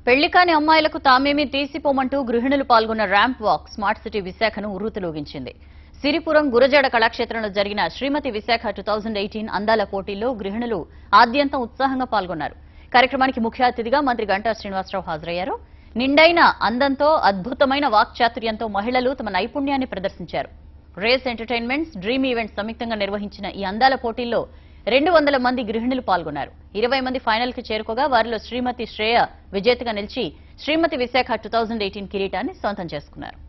పెళ్లికాని అమ్మాయిలకు తామేమీ తీసిపోమంటూ గృహిణులు పాల్గొన్న ర్యాంప్ వాక్ స్మార్ట్ సిటీ విశాఖను ఉర్రూతలూగించింది సిరిపురం గురజాడ కళాక్షేత్రంలో జరిగిన Srimati Visakha two thousand eighteen అందాల పోటీల్లో గృహిణులు ఆద్యంతం ఉత్సాహంగా పాల్గొన్నారు కార్యక్రమానికి ముఖ్య అతిథిగా మంత్రి గంటా శ్రీనివాసరావు హాజరయ్యారు నిండైన అందంతో అద్భుతమైన వాక్చాతుర్యంతో మహిళలు తమ నైపుణ్యాన్ని ప్రదర్శించారు రేస్ ఎంటర్టైన్మెంట్స్ డ్రీమ్ ఈవెంట్ సంయుక్తంగా నిర్వహించిన ఈ అందాల పోటీల్లో రెండు వందల మంది గృహిణులు పాల్గొన్నారు ఇరవై మంది ఫైనల్ కి చేరుకోగా వారిలో శ్రీమతి శ్రేయ విజేతగా నిలిచి Srimati Visakha two thousand eighteen కిరీటాన్ని సొంతం చేసుకున్నారు